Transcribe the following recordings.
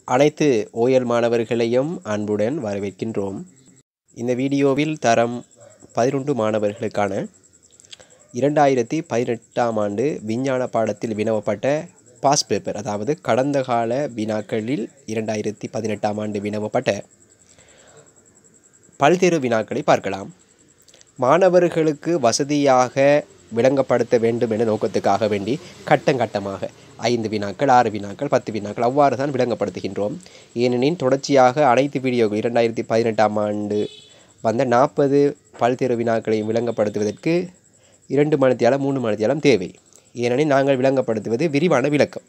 அனைத்து ஓயல் மாணவர்களையும் அன்புடன் வரவேற்கின்றோம் இந்த வீடியோவில் தரம் பதினொன்று மாணவர்களுக்கான இரண்டாயிரத்தி பதினெட்டாம் ஆண்டு விஞ்ஞான பாடத்தில் வினவப்பட்ட பாஸ் பேப்பர் அதாவது கடந்த கால வினாக்களில் இரண்டாயிரத்தி பதினெட்டாம் ஆண்டு வினவப்பட்ட பல்தேர்வு வினாக்களை பார்க்கலாம் மாணவர்களுக்கு வசதியாக விளங்கப்படுத்த வேண்டும் என நோக்கத்துக்காக வேண்டி கட்டம் கட்டமாக ஐந்து வினாக்கள் ஆறு வினாக்கள் பத்து வினாக்கள் அவ்வாறு தான் விளங்கப்படுத்துகின்றோம் ஏனெனில் தொடர்ச்சியாக அனைத்து வீடியோக்கள் இரண்டாயிரத்தி பதினெட்டாம் ஆண்டு வந்த நாற்பது பல்தேர்வு வினாக்களையும் விளங்கப்படுத்துவதற்கு இரண்டு மணித்தியாலம் மூணு மணித்தியாலம் தேவை ஏனெனில் நாங்கள் விளங்கப்படுத்துவது விரிவான விளக்கம்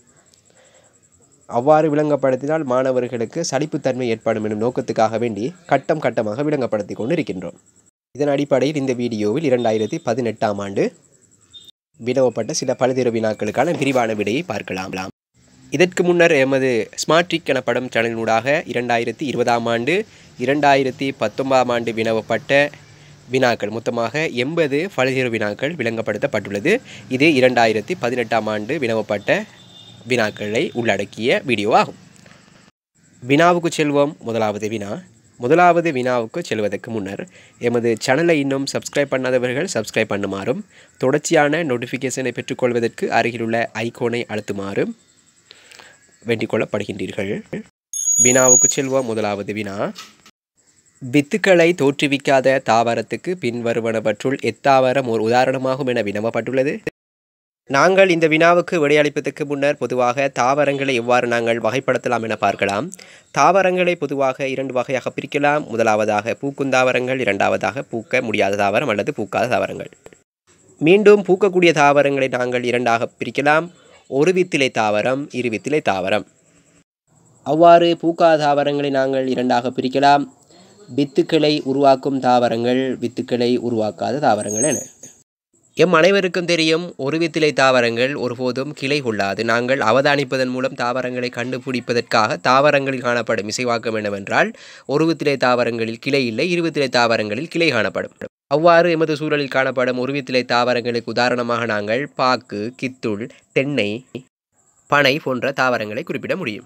அவ்வாறு விளங்கப்படுத்தினால் மாணவர்களுக்கு சலிப்புத்தன்மை ஏற்படும் எனும் நோக்கத்துக்காக வேண்டி கட்டம் கட்டமாக விளங்கப்படுத்தி கொண்டு இருக்கின்றோம் இதன் அடிப்படையில் இந்த வீடியோவில் இரண்டாயிரத்தி பதினெட்டாம் ஆண்டு வினவப்பட்ட சில பல்தேர்வு வினாக்களுக்கான விரிவான விடையை பார்க்கலாம் இதற்கு முன்னர் எமது ஸ்மார்ட்ரிக் எனப்படும் சேனலினூடாக இரண்டாயிரத்தி இருபதாம் ஆண்டு இரண்டாயிரத்தி பத்தொன்பதாம் ஆண்டு வினவப்பட்ட வினாக்கள் மொத்தமாக எண்பது பல்தேர்வு வினாக்கள் விளங்கப்படுத்தப்பட்டுள்ளது இது இரண்டாயிரத்தி பதினெட்டாம் ஆண்டு வினவப்பட்ட வினாக்களை உள்ளடக்கிய வீடியோ ஆகும் வினாவுக்கு செல்வோம் முதலாவது வினா முதலாவது வினாவுக்கு செல்வதற்கு முன்னர் எமது சேனலை இன்னும் சப்ஸ்கிரைப் பண்ணாதவர்கள் சப்ஸ்கிரைப் பண்ணுமாறும் தொடர்ச்சியான நோட்டிஃபிகேஷனை பெற்றுக்கொள்வதற்கு அருகிலுள்ள ஐகோனை அழுத்துமாறும் வேண்டிக் கொள்ளப்படுகின்றீர்கள் வினாவுக்கு செல்வோம் முதலாவது வினா வித்துக்களை தோற்றுவிக்காத தாவரத்துக்கு பின்வருவனவற்றுள் எத்தாவரம் ஒரு உதாரணமாகும் என வினவப்பட்டுள்ளது நாங்கள் இந்த வினாவுக்கு விடையளிப்பதற்கு முன்னர் பொதுவாக தாவரங்களை எவ்வாறு நாங்கள் வகைப்படுத்தலாம் என பார்க்கலாம் தாவரங்களை பொதுவாக இரண்டு வகையாக பிரிக்கலாம் முதலாவதாக பூக்கும் தாவரங்கள் இரண்டாவதாக பூக்க முடியாத தாவரம் அல்லது பூக்காத தாவரங்கள் மீண்டும் பூக்கக்கூடிய தாவரங்களை நாங்கள் இரண்டாக பிரிக்கலாம் ஒரு வித்திலை தாவரம் இரு வித்திலை தாவரம் அவ்வாறு பூக்காத தாவரங்களை நாங்கள் இரண்டாக பிரிக்கலாம் வித்துக்களை உருவாக்கும் தாவரங்கள் வித்துக்களை உருவாக்காத தாவரங்கள் என எம் அனைவருக்கும் தெரியும் ஒரு வித்திலை தாவரங்கள் ஒருபோதும் கிளை கொள்ளாது நாங்கள் அவதானிப்பதன் மூலம் தாவரங்களை கண்டுபிடிப்பதற்காக தாவரங்களில் காணப்படும் இசைவாக்கம் என்னவென்றால் ஒரு வித்திலை தாவரங்களில் கிளை இல்லை இருவித்திலை தாவரங்களில் கிளை காணப்படும் அவ்வாறு எமது சூழலில் காணப்படும் உருவித்திலை தாவரங்களுக்கு உதாரணமாக நாங்கள் பாக்கு கித்துள் தென்னை பனை போன்ற தாவரங்களை குறிப்பிட முடியும்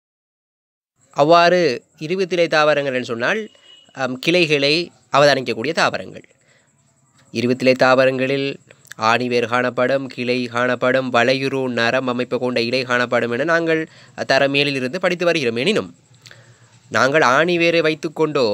அவ்வாறு இருவித்திலை தாவரங்கள் என்று சொன்னால் கிளைகளை அவதானிக்கக்கூடிய தாவரங்கள் இருபத்திலே தாவரங்களில் ஆணிவேர் காணப்படும் கிளை காணப்படும் வளையுறு நரம் அமைப்பு கொண்ட இலை காணப்படும் என நாங்கள் தர மேலிலிருந்து படித்து வருகிறோம் எனினும் நாங்கள் ஆணிவேரை வைத்துக்கொண்டோ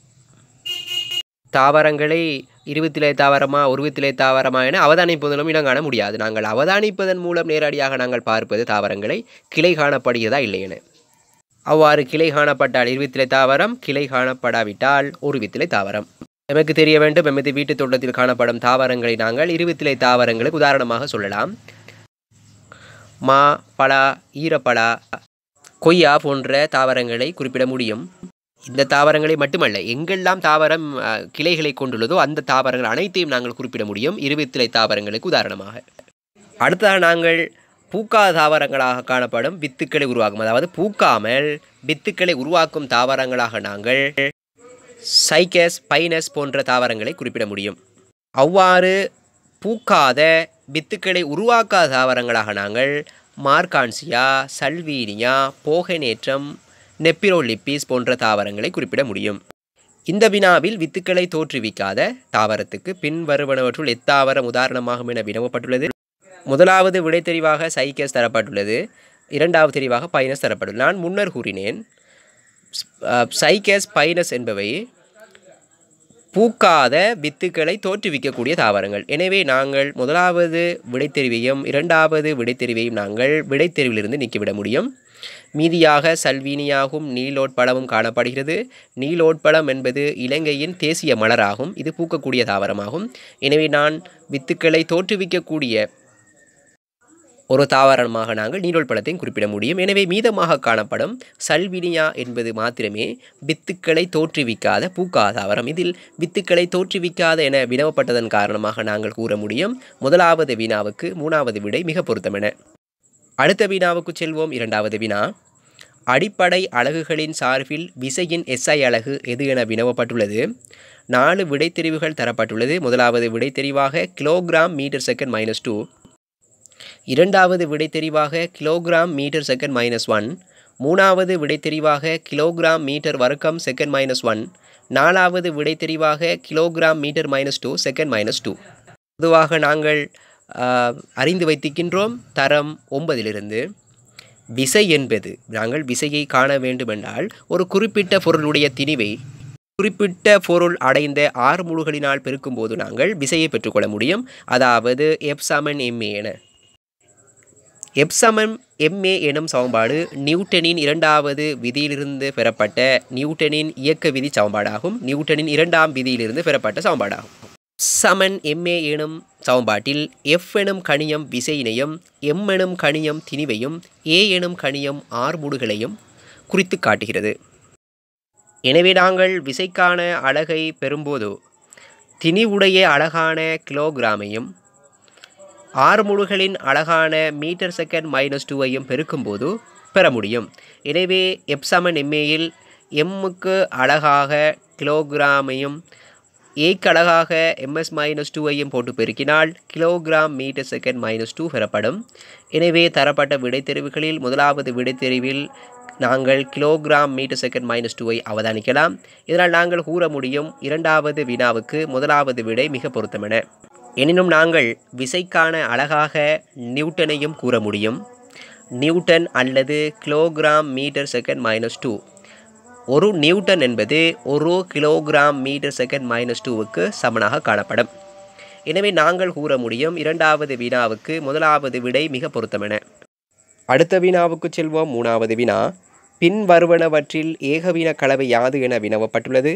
தாவரங்களை இருபத்திலே தாவரமா உருவத்திலே தாவரமா என அவதானிப்பதனும் இடம் காண முடியாது நாங்கள் அவதானிப்பதன் மூலம் நேரடியாக நாங்கள் பார்ப்பது தாவரங்களை கிளை காணப்படுகிறதா இல்லை என அவ்வாறு கிளை காணப்பட்டால் இருவித்திலை தாவரம் கிளை காணப்படாவிட்டால் ஒரு வித்திலை தாவரம் நமக்கு தெரிய வேண்டும் எமது வீட்டு தோட்டத்தில் காணப்படும் தாவரங்களை நாங்கள் இருவித்திலை தாவரங்களுக்கு உதாரணமாக சொல்லலாம் மா பலா ஈரப்பலா கொய்யா போன்ற தாவரங்களை குறிப்பிட முடியும் இந்த தாவரங்களை மட்டுமல்ல எங்கெல்லாம் தாவரம் கிளைகளை கொண்டுள்ளதோ அந்த தாவரங்கள் அனைத்தையும் நாங்கள் குறிப்பிட முடியும் இருவித்திலை தாவரங்களுக்கு உதாரணமாக அடுத்ததாக நாங்கள் பூக்காத தாவரங்களாக காணப்படும் வித்துக்களை உருவாக்கும் அதாவது பூக்காமல் வித்துக்களை உருவாக்கும் தாவரங்களாக நாங்கள் சைக்கஸ் பைனஸ் போன்ற தாவரங்களை குறிப்பிட முடியும் அவ்வாறு பூக்காத வித்துக்களை உருவாக்காத தாவரங்களாக நாங்கள் மார்கான்சியா சல்வீனியா போகனேற்றம் நெப்பிரோலிப்பிஸ் போன்ற தாவரங்களை குறிப்பிட முடியும் இந்த வினாவில் வித்துக்களை தோற்றுவிக்காத தாவரத்துக்கு பின்வருவனவற்றுள் எத்தாவரம் உதாரணமாகும் என வினவப்பட்டுள்ளது முதலாவது விடை தெரிவாக சைக்கஸ் தரப்பட்டுள்ளது இரண்டாவது தெரிவாக பைனஸ் தரப்பட்டுள்ளது நான் முன்னர் கூறினேன் சைக்கஸ் பைனஸ் என்பவை பூக்காத வித்துக்களை தோற்றுவிக்கக்கூடிய தாவரங்கள் எனவே நாங்கள் முதலாவது விடைத்தெரிவையும் இரண்டாவது விடைத்தெரிவையும் நாங்கள் விடைத்தெரிவிலிருந்து நீக்கிவிட முடியும் மீதியாக சல்வீனியாகும் நீலோட்பழமும் காணப்படுகிறது நீலோட்பழம் என்பது இலங்கையின் தேசிய மலராகும் இது பூக்கக்கூடிய தாவரமாகும் எனவே நான் வித்துக்களை தோற்றுவிக்கக்கூடிய ஒரு தாவரமாக நாங்கள் நீரோல் பழத்தையும் குறிப்பிட முடியும் எனவே மீதமாக காணப்படும் சல்வினியா என்பது மாத்திரமே வித்துக்களை தோற்றுவிக்காத பூக்காத தாவரம் இதில் வித்துக்களை தோற்றுவிக்காத என வினவப்பட்டதன் காரணமாக நாங்கள் கூற முடியும் முதலாவது வினாவுக்கு மூணாவது விடை மிக பொருத்தமென அடுத்த வினாவுக்கு செல்வோம் இரண்டாவது வினா அடிப்படை அலகுகளின் சார்பில் விசையின் எஸ்ஐ அலகு எது என வினவப்பட்டுள்ளது நாலு விடைத்தெரிவுகள் தரப்பட்டுள்ளது முதலாவது விடைத்தெரிவாக kilogram metre second minus two இரண்டாவது விடை தெரிவாக kilogram metre second minus one மூணாவது விடை தெரிவாக கிலோகிராம் மீட்டர் வர்க்கம் செகண்ட் மைனஸ் ஒன் நாலாவது விடை தெரிவாக kilogram metre minus two second minus two பொதுவாக நாங்கள் ஆஹ், அறிந்து வைத்திருக்கின்றோம் தரம் ஒன்பதிலிருந்து விசை என்பது நாங்கள் விசையை காண வேண்டுமென்றால் ஒரு குறிப்பிட்ட பொருளுடைய திணிவை குறிப்பிட்ட பொருள் அடைந்த ஆறு முழுகளினால் பெருக்கும்போது நாங்கள் விசையை பெற்றுக்கொள்ள முடியும் அதாவது எப் சமன் எம்ஏ என எப் சமன் எம்ஏ எனும் சமன்பாடு நியூட்டனின் இரண்டாவது விதியிலிருந்து பெறப்பட்ட நியூட்டனின் இயக்க விதி சமன்பாடாகும் நியூட்டனின் இரண்டாம் விதியிலிருந்து பெறப்பட்ட சமன்பாடாகும் சமன் எம்ஏ எனும் சமன்பாட்டில் எஃப் எனும் கணியம் விசையினையும் எம் எனும் கணியம் திணிவையும் ஏ எனும் கணியம் ஆர்முடுகளையும் குறித்து காட்டுகிறது எனவே நாங்கள் விசைக்கான அலகை பெறும்போது திணிவுடைய அழகான கிலோகிராமையும் ஆறுமுழுகளின் அழகான மீட்டர் செகண்ட் மைனஸ் டூவையும் பெருக்கும்போது பெற முடியும் எனவே எப்சமன் எம்ஏயில் எம்முக்கு அழகாக கிலோகிராமையும் ஏக்கு அழகாக எம்எஸ் மைனஸ் டூவையும் போட்டு பெருக்கினால் kilogram metre second minus two பெறப்படும் எனவே தரப்பட்ட விடைத்தெரிவுகளில் முதலாவது விடைத்தெரிவில் நாங்கள் கிலோகிராம் மீட்டர் செகண்ட் மைனஸ் டூவை அவதானிக்கலாம் இதனால் நாங்கள் கூற முடியும் இரண்டாவது வினாவுக்கு முதலாவது விடை மிக பொருத்தமென எனினும் நாங்கள் விசைக்கான அழகாக நியூட்டனையும் கூற முடியும் நியூட்டன் அல்லது kilogram metre second minus two ஒரு நியூட்டன் என்பது ஒரு கிலோகிராம் மீட்டர் செகண்ட் மைனஸ் டூவுக்கு சமனாக காணப்படும் எனவே நாங்கள் கூற முடியும் இரண்டாவது வினாவுக்கு முதலாவது விடை மிக பொருத்தமென அடுத்த வினாவுக்கு செல்வோம் மூணாவது வினா பின்வருவனவற்றில் ஏகவின கலவை யாது என வினவப்பட்டுள்ளது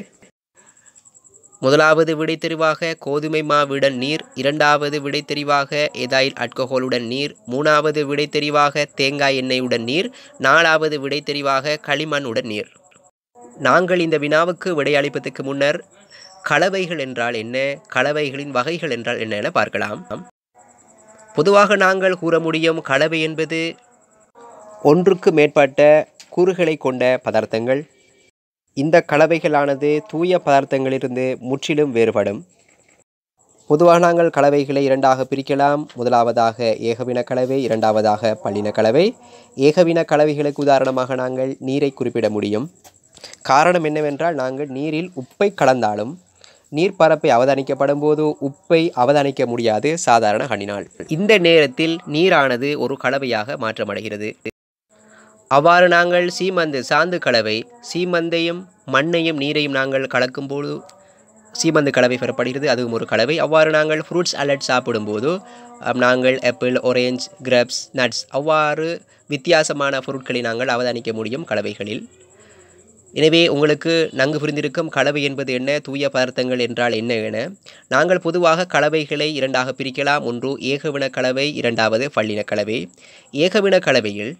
முதலாவது விடை தெரிவாக கோதுமை மாவுடன் நீர் இரண்டாவது விடை தெரிவாக எதாயில் அல்கஹோலுடன் நீர் மூணாவது விடை தெரிவாக தேங்காய் எண்ணெயுடன் நீர் நாலாவது விடை தெரிவாக களிமண்ணுடன் நீர் நாங்கள் இந்த வினாவுக்கு விடையளிப்பதற்கு முன்னர் கலவைகள் என்றால் என்ன கலவைகளின் வகைகள் என்றால் என்ன என பார்க்கலாம் பொதுவாக நாங்கள் கூற முடியும் கலவை என்பது ஒன்றுக்கு மேற்பட்ட கூறுகளை கொண்ட பதார்த்தங்கள் இந்த கலவைகளானது தூய பதார்த்தங்களிலிருந்து முற்றிலும் வேறுபடும் பொதுவாக நாங்கள் கலவைகளை இரண்டாக பிரிக்கலாம் முதலாவதாக ஏகவின கலவை இரண்டாவதாக பல்லின கலவை ஏகவின கலவைகளுக்கு உதாரணமாக நாங்கள் நீரை குறிப்பிட முடியும் காரணம் என்னவென்றால் நாங்கள் நீரில் உப்பை கலந்தாலும் நீர்ப்பரப்பை அவதானிக்கப்படும் போது உப்பை அவதானிக்க முடியாது சாதாரண கண்ணினால் இந்த நேரத்தில் நீரானது ஒரு கலவையாக மாற்றமடைகிறது அவ்வாறு நாங்கள் சீமந்து சாந்து கலவை சீமந்தையும் மண்ணையும் நீரையும் நாங்கள் கலக்கும்போது சீமந்து கலவை பெறப்படுகிறது அதுவும் ஒரு கலவை அவ்வாறு நாங்கள் ஃப்ரூட்ஸ் அலட் சாப்பிடும்போது அம், நாங்கள் ஆப்பிள் ஒரேஞ்ச் கிரப்ஸ் நட்ஸ் அவ்வாறு வித்தியாசமான பொருட்களை நாங்கள் அவதானிக்க முடியும் கலவைகளில் எனவே உங்களுக்கு நன்கு புரிந்திருக்கும் கலவை என்பது என்ன தூய பதார்த்தங்கள் என்றால் என்ன என நாங்கள் பொதுவாக கலவைகளை இரண்டாக பிரிக்கலாம் ஒன்று ஏகவின கலவை இரண்டாவது பல்லின கலவை ஏகவின கலவையில்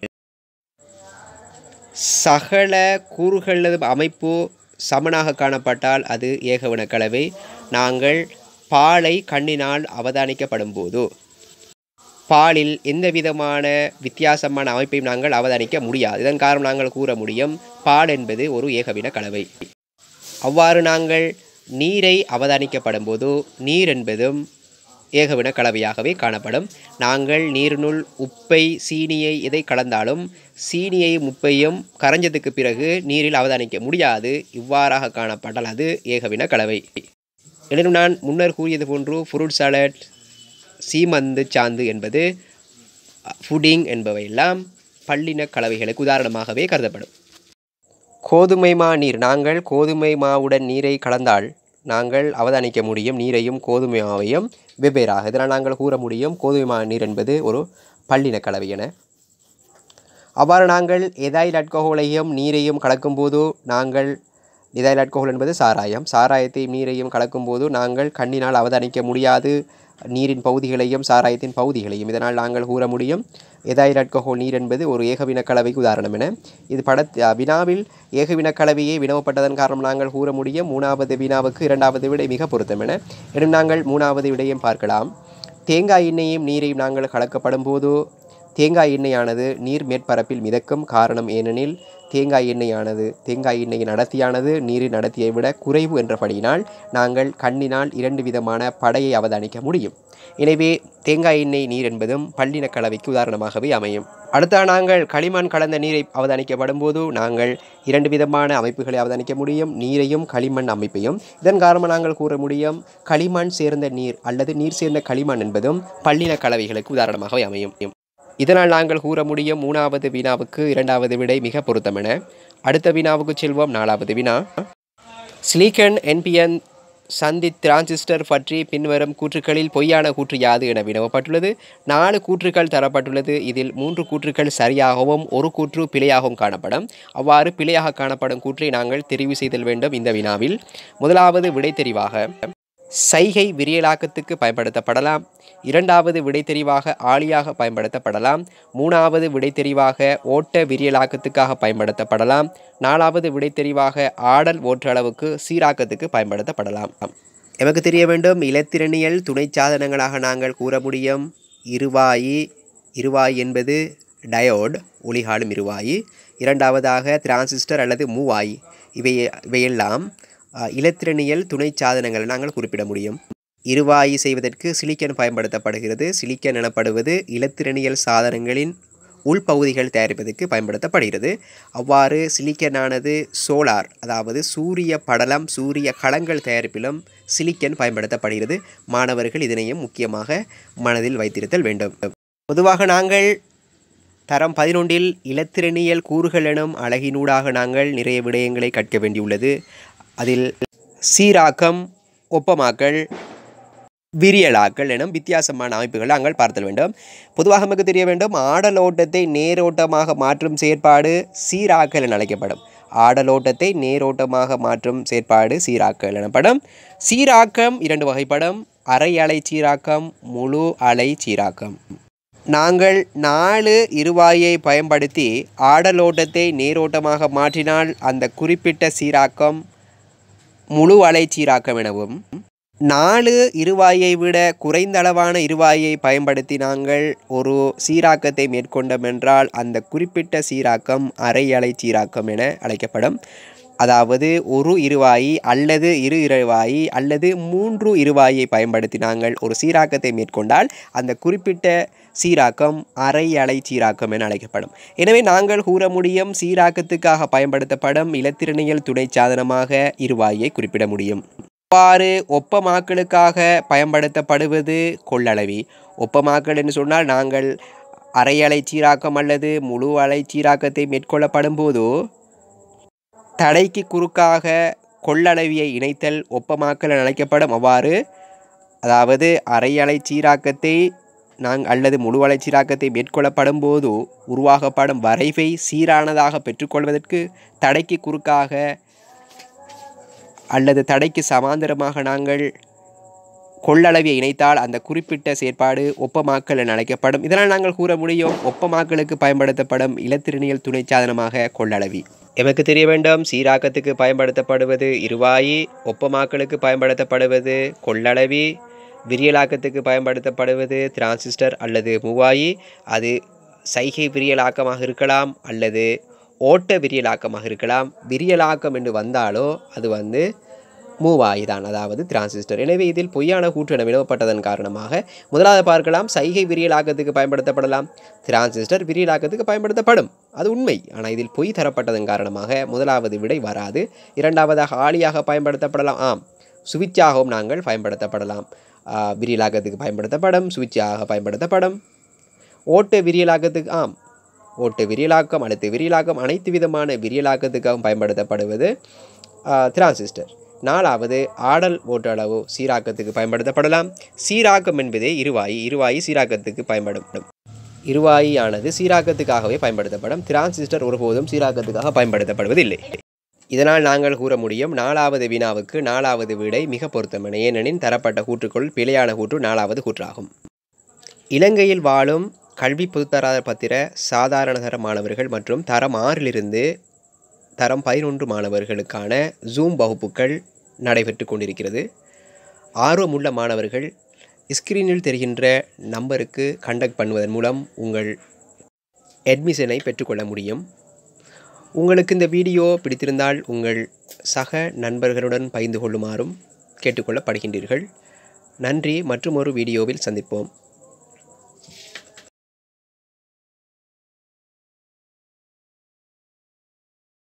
சகல கூறுகளது அமைப்பு சமனாக காணப்பட்டால் அது ஏகவின கலவை நாங்கள் பாலை கண்ணினால் அவதானிக்கப்படும் போது பாலில் எந்த விதமான வித்தியாசமான அமைப்பையும் நாங்கள் அவதானிக்க முடியாது இதன் காரணம் நாங்கள் கூற முடியும் பால் என்பது ஒரு ஏகவின கலவை அவ்வாறு நாங்கள் நீரை அவதானிக்கப்படும் போது நீர் என்பதும் ஏகவின கலவையாகவே காணப்படும் நாங்கள் நீரினுள் உப்பை சீனியை எதை கலந்தாலும் சீனியையும் உப்பையும் கரைஞ்சதுக்கு பிறகு நீரில் அவதானிக்க முடியாது இவ்வாறாக காணப்பட்டால் அது ஏகவின கலவை எனினும் நான் முன்னர் கூறியது போன்று ஃப்ரூட் சாலட் சீமந்து சாந்து என்பது ஃபுடிங் என்பவையெல்லாம் பல்லின கலவைகளுக்கு உதாரணமாகவே கருதப்படும் கோதுமை மா நீர் நாங்கள் கோதுமை மாவுடன் நீரை கலந்தால் நாங்கள் அவதானிக்க முடியும் நீரையும் கோதுமை மாவையும் வெவ்வேறாக இதனால் நாங்கள் கூற முடியும் கோதுமை மா நீர் என்பது ஒரு பல்லின கலவை என அவ்வாறு நாங்கள் எதாயில் அல்கஹோலையும் நீரையும் கலக்கும்போது நாங்கள் எதாயில் அல்கஹோல் என்பது சாராயம் சாராயத்தையும் நீரையும் கலக்கும்போது நாங்கள் கண்ணினால் அவதானிக்க முடியாது நீரின் பகுதிகளையும் சாராயத்தின் பகுதிகளையும் இதனால் நாங்கள் கூற முடியும் எதாயில் அல்கஹோல் நீர் என்பது ஒரு ஏகவின கலவைக்கு உதாரணம் என இது பட வினாவில் ஏகவின கலவையே வினவப்பட்டதன் காரணம் நாங்கள் கூற முடியும் மூணாவது வினாவுக்கு இரண்டாவது விடை மிக பொருத்தம் என எனும் நாங்கள் மூணாவது விடையும் பார்க்கலாம் தேங்காய் எண்ணெயும் நீரையும் நாங்கள் கலக்கப்படும் போது தேங்காய் எண்ணெயானது நீர் மேற்பரப்பில் மிதக்கும் காரணம் ஏனெனில் தேங்காய் எண்ணெயானது தேங்காய் எண்ணெயின் அடர்த்தியானது நீரின் அடர்த்தியை விட குறைவு என்றபடியினால் நாங்கள் கண்ணினால் இரண்டு விதமான படையை அவதானிக்க முடியும் எனவே தேங்காய் எண்ணெய் நீர் என்பதும் பல்லின கலவைக்கு உதாரணமாகவே அமையும் அடுத்த நாங்கள் களிமண் கலந்த நீரை அவதானிக்கப்படும் போது நாங்கள் இரண்டு விதமான அமைப்புகளை அவதானிக்க முடியும் நீரையும் களிமண் அமைப்பையும் இதன் காரணமாக நாங்கள் கூற முடியும் களிமண் சேர்ந்த நீர் அல்லது நீர் சேர்ந்த களிமண் என்பதும் பல்லின கலவைகளுக்கு உதாரணமாகவே அமையும் இதனால் நாங்கள் கூற முடியும் மூணாவது வினாவுக்கு இரண்டாவது விடை மிக பொருத்தமென அடுத்த வினாவுக்கு செல்வோம் நாலாவது வினா சிலிக்கன் என்பிஎன் சந்தி டிரான்சிஸ்டர் பற்றி பின்வரும் கூற்றுக்களில் பொய்யான கூற்று யாது என வினவப்பட்டுள்ளது நாலு கூற்றுக்கள் தரப்பட்டுள்ளது இதில் மூன்று கூற்றுக்கள் சரியாகவும் ஒரு கூற்று பிழையாகவும் காணப்படும் அவ்வாறு பிழையாக காணப்படும் கூற்றை நாங்கள் தெரிவு செய்தல் வேண்டும் இந்த வினாவில் முதலாவது விடை தெரிவாக சைகை விரியலாக்கத்துக்கு பயன்படுத்தப்படலாம் இரண்டாவது விடை தெரிவாக ஆளியாக பயன்படுத்தப்படலாம் மூணாவது விடை தெரிவாக ஓட்ட விரியலாக்கத்துக்காக பயன்படுத்தப்படலாம் நாலாவது விடை தெரிவாக ஆடல் ஓற்றளவுக்கு சீராக்கத்துக்கு பயன்படுத்தப்படலாம் எமக்கு தெரிய வேண்டும் இலத்திரனியல் துணை சாதனங்களாக நாங்கள் கூற முடியும் இருவாயி இருவாய் என்பது டயோட் ஒளிகாலும் இருவாயி இரண்டாவதாக டிரான்சிஸ்டர் அல்லது மூவாய் இவை இவையெல்லாம் அஹ், இலத்திரனியல் துணை சாதனங்களை நாங்கள் குறிப்பிட முடியும் இருவாயி செய்வதற்கு சிலிக்கன் பயன்படுத்தப்படுகிறது சிலிக்கன் எனப்படுவது இலத்திரனியல் சாதனங்களின் உள்பகுதிகள் தயாரிப்பதற்கு பயன்படுத்தப்படுகிறது அவ்வாறு சிலிக்கனானது சோலார் அதாவது சூரிய படலம் சூரிய களங்கள் தயாரிப்பிலும் சிலிக்கன் பயன்படுத்தப்படுகிறது மாணவர்கள் இதனையும் முக்கியமாக மனதில் வைத்திருத்தல் வேண்டும் பொதுவாக நாங்கள் தரம் பதினொன்றில் இலத்திரனியல் கூறுகள் எனும் அழகினூடாக நாங்கள் நிறைய விடயங்களை கற்க வேண்டியுள்ளது அதில் சீராக்கம் ஒப்பமாக்கல் விரியலாக்கள் எனும் வித்தியாசமான அமைப்புகளை நாங்கள் பார்த்தல் வேண்டும் பொதுவாக நமக்கு தெரிய வேண்டும் ஆடலோட்டத்தை நேரோட்டமாக மாற்றும் செயற்பாடு சீராக்கல் என அழைக்கப்படும் ஆடலோட்டத்தை நேரோட்டமாக மாற்றும் செயற்பாடு சீராக்கல் எனப்படும் சீராக்கம் இரண்டு வகைப்படும் அரை அலை சீராக்கம் முழு அலை சீராக்கம் நாங்கள் நாலு இருவாயை பயன்படுத்தி ஆடலோட்டத்தை நேரோட்டமாக மாற்றினால் அந்த குறிப்பிட்ட சீராக்கம் முழு அலை சீராக்கம் எனவும் நாலு இருவாயை விட குறைந்த அளவான இருவாயை பயன்படுத்தி நாங்கள் ஒரு சீராக்கத்தை மேற்கொண்டோம் என்றால் அந்த குறிப்பிட்ட சீராக்கம் அரை அலை சீராக்கம் என அழைக்கப்படும் அதாவது ஒரு இருவாயி அல்லது இரு இருவாயி அல்லது மூன்று இருவாயை பயன்படுத்தி நாங்கள் ஒரு சீராக்கத்தை மேற்கொண்டால் அந்த குறிப்பிட்ட சீராக்கம் அரை அலை சீராக்கம் என அழைக்கப்படும் எனவே நாங்கள் கூற முடியும் சீராக்கத்துக்காக பயன்படுத்தப்படும் இலத்திரனியல் துணை சாதனமாக இருவாயை குறிப்பிட முடியும் இவ்வாறு ஒப்பமாக்கலுக்காக பயன்படுத்தப்படுவது கொள்ளளவி ஒப்பமாக்கல் என்று சொன்னால் நாங்கள் அரை அலை சீராக்கம் அல்லது முழு அலை சீராக்கத்தை மேற்கொள்ளப்படும் போது தடைக்கு குறுக்காக கொள்ளளவியை இணைத்தல் ஒப்பமாக்கல் என அழைக்கப்படும் அவ்வாறு அதாவது அரை அலை சீராக்கத்தை நாங் அல்லது முழு அலை சீராக்கத்தை மேற்கொள்ளப்படும் போது உருவாகப்படும் வரைவை சீரானதாக பெற்றுக்கொள்வதற்கு தடைக்கு குறுக்காக அல்லது தடைக்கு சமாந்தரமாக நாங்கள் கொள்ளளவியை இணைத்தால் அந்த குறிப்பிட்ட செயற்பாடு ஒப்பமாக்கல் என அழைக்கப்படும் இதனால் நாங்கள் கூற முடியும் ஒப்பமாக்கலுக்கு பயன்படுத்தப்படும் இலத்திரனியல் துணை சாதனமாக கொள்ளளவி எமக்கு தெரிய வேண்டும் சீராக்கத்துக்கு பயன்படுத்தப்படுவது இருவாயி ஒப்பமாக்கலுக்கு பயன்படுத்தப்படுவது கொள்ளளவி விரியலாக்கத்துக்கு பயன்படுத்தப்படுவது டிரான்சிஸ்டர் அல்லது மூவாயி அது சைகை விரியலாக்கமாக இருக்கலாம் அல்லது ஓட்ட விரியலாக்கமாக இருக்கலாம் விரியலாக்கம் என்று வந்தாலோ அது வந்து மூவாயி தான் அதாவது டிரான்சிஸ்டர் எனவே இதில் பொய்யான கூற்று என வினவப்பட்டதன் காரணமாக முதலாவது பார்க்கலாம் சைகை விரியலாக்கத்துக்கு பயன்படுத்தப்படலாம் டிரான்சிஸ்டர் விரியலாக்கத்துக்கு பயன்படுத்தப்படும் அது உண்மை ஆனால் இதில் பொய் தரப்பட்டதன் காரணமாக முதலாவது விடை வராது இரண்டாவதாக ஆளியாக பயன்படுத்தப்படலாம் ஆம் சுவிட்சாகவும் நாங்கள் பயன்படுத்தப்படலாம் ஆ, விரியலாக்கத்துக்கு பயன்படுத்தப்படும் சுவிட்சாக பயன்படுத்தப்படும் ஓட்ட விரியலாக்கத்துக்கு ஆம் ஓட்டு விரியலாக்கம் அடுத்து விரியலாக்கம் அனைத்து விதமான விரியலாக்கத்துக்காகவும் பயன்படுத்தப்படுவது டிரான்சிஸ்டர் நாலாவது ஆடல் ஓட்டளவு சீராக்கத்துக்கு பயன்படுத்தப்படலாம் சீராக்கம் என்பதே இருவாயி இருவாயி சீராக்கத்துக்கு பயன்படும் இருவாயியானது சீராக்கத்துக்காகவே பயன்படுத்தப்படும் டிரான்சிஸ்டர் ஒருபோதும் சீராக்கத்துக்காக பயன்படுத்தப்படுவதில்லை இதனால் நாங்கள் கூற முடியும் நாலாவது வினாவுக்கு நாலாவது விடை மிக பொருத்தமான ஏனெனில் தரப்பட்ட கூற்றுக்குள் பிழையான கூற்று நாலாவது கூற்றாகும் இலங்கையில் வாழும் கல்வி பொதுத்தர பத்திர சாதாரண தர மாணவர்கள் மற்றும் தரம் ஆறிலிருந்து தரம் பதினொன்று மாணவர்களுக்கான ஜூம் வகுப்புகள் நடைபெற்று கொண்டிருக்கிறது ஆர்வமுள்ள மாணவர்கள் ஸ்கிரீனில் தெரிகின்ற நம்பருக்கு கண்டக்ட் பண்ணுவதன் மூலம் உங்கள் அட்மிஷனை பெற்றுக்கொள்ள முடியும் உங்களுக்கு இந்த வீடியோ பிடித்திருந்தால் உங்கள் சக நண்பர்களுடன் பகிர்ந்து கொள்ளுமாறும் கேட்டுக்கொள்ளப்படுகின்றீர்கள் நன்றி மற்றும் ஒரு வீடியோவில் சந்திப்போம்